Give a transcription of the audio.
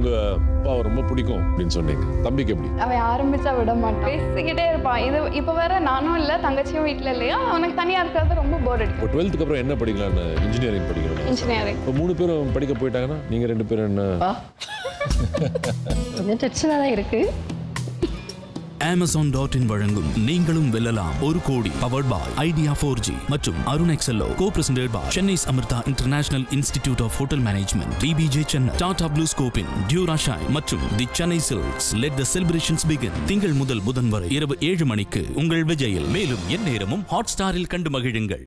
உங்க அப்பாவை ரொம்ப பிடிக்கும் அப்படின்னு சொன்னீங்க தம்பிக்கு எப்படி அவன் ஆரம்பிச்சா விட மாட்டான் பேசிக்கிட்டே இருப்பான் இது இப்போ வேற நானும் இல்லை தங்கச்சியும் வீட்டில் இல்லையா அவனுக்கு தனியாக இருக்கிறது ரொம்ப போர் அடிக்கும் இப்போ டுவெல்த்துக்கு அப்புறம் என்ன படிக்கலாம்னு இன்ஜினியரிங் படிக்கணும் இன்ஜினியரிங் இப்போ மூணு பேரும் படிக்க போயிட்டாங்கன்னா நீங்க ரெண்டு பேரும் என்ன கொஞ்சம் டென்ஷனாக தான் இருக்கு அமேசான் டாட் இன் வழங்கும் நீங்களும் வெல்லலாம் ஒரு crore powered by Idea four G மற்றும் Arun Excello co presented by Chennai Amrita international institute of hotel management TBZ Chennai Tata blue ஸ்கோப்பின் டியூரா ஷைன் மற்றும் the Chennai silks let the celebrations begin திங்கள் முதல் புதன் வரை இரவு ஏழு மணிக்கு உங்கள் விஜயில் மேலும் எந்நேரமும் ஹாட் ஸ்டாரில் கண்டு மகிழுங்கள்